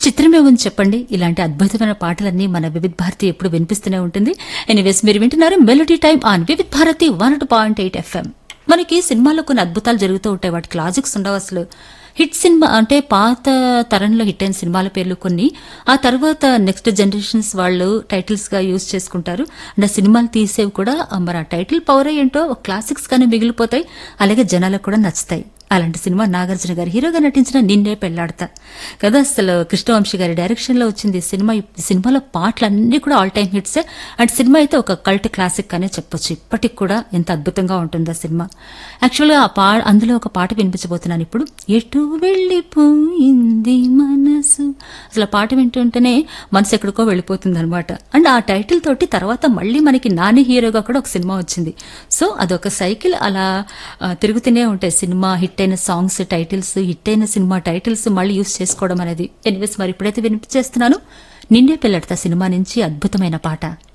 చిత్రమే ఉంది చెప్పండి ఇలాంటి అద్భుతమైన పాటలన్నీ మన వివిధ్ భారతి ఎప్పుడు వినిపిస్తూనే ఉంటుంది ఎనీవేస్ మీరు వింటున్నారు melody time on Vividh Bharati one point eight FM మనకి సినిమాలో కొన్ని అద్భుతాలు జరుగుతూ ఉంటాయి వాటికి లాజిక్స్ ఉండవు అసలు హిట్ సినిమా అంటే పాత తరంలో హిట్ అయిన సినిమాల పేర్లు కొన్ని ఆ తర్వాత నెక్స్ట్ జనరేషన్స్ వాళ్ళు టైటిల్స్ గా యూజ్ చేసుకుంటారు అంటే సినిమాలు తీసేవి కూడా ఆ మరి ఆ టైటిల్ పవర్ ఏంటో క్లాసిక్స్ గానే మిగిలిపోతాయి అలాగే జనాలకు కూడా నచ్చుతాయి అలాంటి సినిమా నాగార్జున గారు హీరోగా నటించిన నిన్నే పెళ్లాడతా కదా అసలు కృష్ణవంశీ గారి డైరెక్షన్ లో వచ్చింది ఈ సినిమా ఈ సినిమాలో పాటలన్నీ కూడా ఆల్ టైమ్ హిట్సే అండ్ సినిమా అయితే ఒక కల్ట్ క్లాసిక్ అనే చెప్పొచ్చు ఇప్పటికి కూడా ఎంత అద్భుతంగా ఉంటుంది ఆ సినిమా యాక్చువల్గా ఆ పా అందులో ఒక పాట వినిపించబోతున్నాను ఇప్పుడు ఎటు వెళ్ళిపోయింది మనసు అసలు ఆ పాట వింటుంటేనే మనసు ఎక్కడికో వెళ్ళిపోతుంది అనమాట అండ్ ఆ టైటిల్ తోటి తర్వాత మళ్ళీ మనకి నాని హీరోగా కూడా ఒక సినిమా వచ్చింది సో అదొక సైకిల్ అలా ఆ, తిరుగుతూనే ఉంటాయి సినిమా హిట్ అయిన సాంగ్స్ టైటిల్స్ హిట్ అయిన సినిమా టైటిల్స్ మళ్ళీ యూస్ చేసుకోవడం అనేది ఎనివేస్ మరి ఇప్పుడైతే వినిపించేస్తున్నాను నిన్నే పెళ్ళడతా సినిమా నుంచి అద్భుతమైన పాట